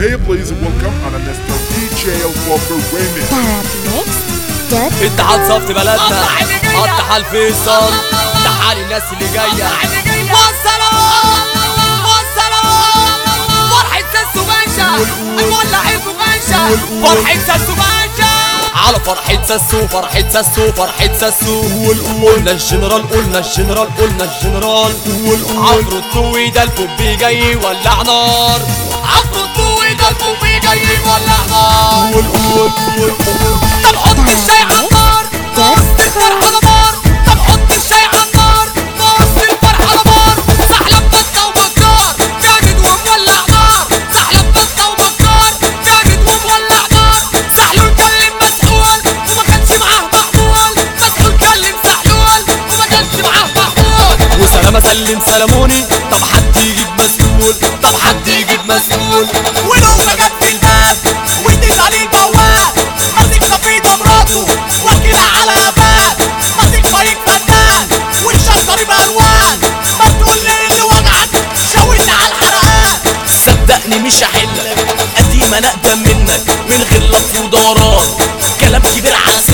Hey please welcome on Mr. DJ for Remix Arab اتحاد صفت بلدنا الله اللي جاية. قطع الفيصل تعال الناس اللي جايه وصلوا وصلوا فرحة ساسو باشا المولع الفغاشة فرحة ساسو باشا على فرحة ساسو فرحة ساسو فرحة ساسو قلنا الجنرال قلنا الجنرال قلنا الجنرال عمرو الطوي ده البوبي جاي يولع نار عفرو الطوي ده البوبي جاي يولع نار طب حط الشاي على النار وسط الفرحة نار طب حط الشاي على النار وسط الفرحة نار سحلب بطة وبكار جامد ومولع نار سحلب بطة وبكار جامد ومولع نار سحلول كلم مسحول وما كانش معاه محمول مسحول كلم سحلول وما كانش معاه محمول وسلامة سلم سلموني طب حد يجيب مسؤول طب حد يجيب مسؤول ولو ما جت في الباب واديت عليه البواب ماسك صفيدة مراته واكلها على باب ماسك فريق فنان والشجر بألوان ما تقول لي اللي وجعك شاورني على الحرقان صدقني مش هحلك قديم انا اقدم منك من غير لف ودوران كلام كبير على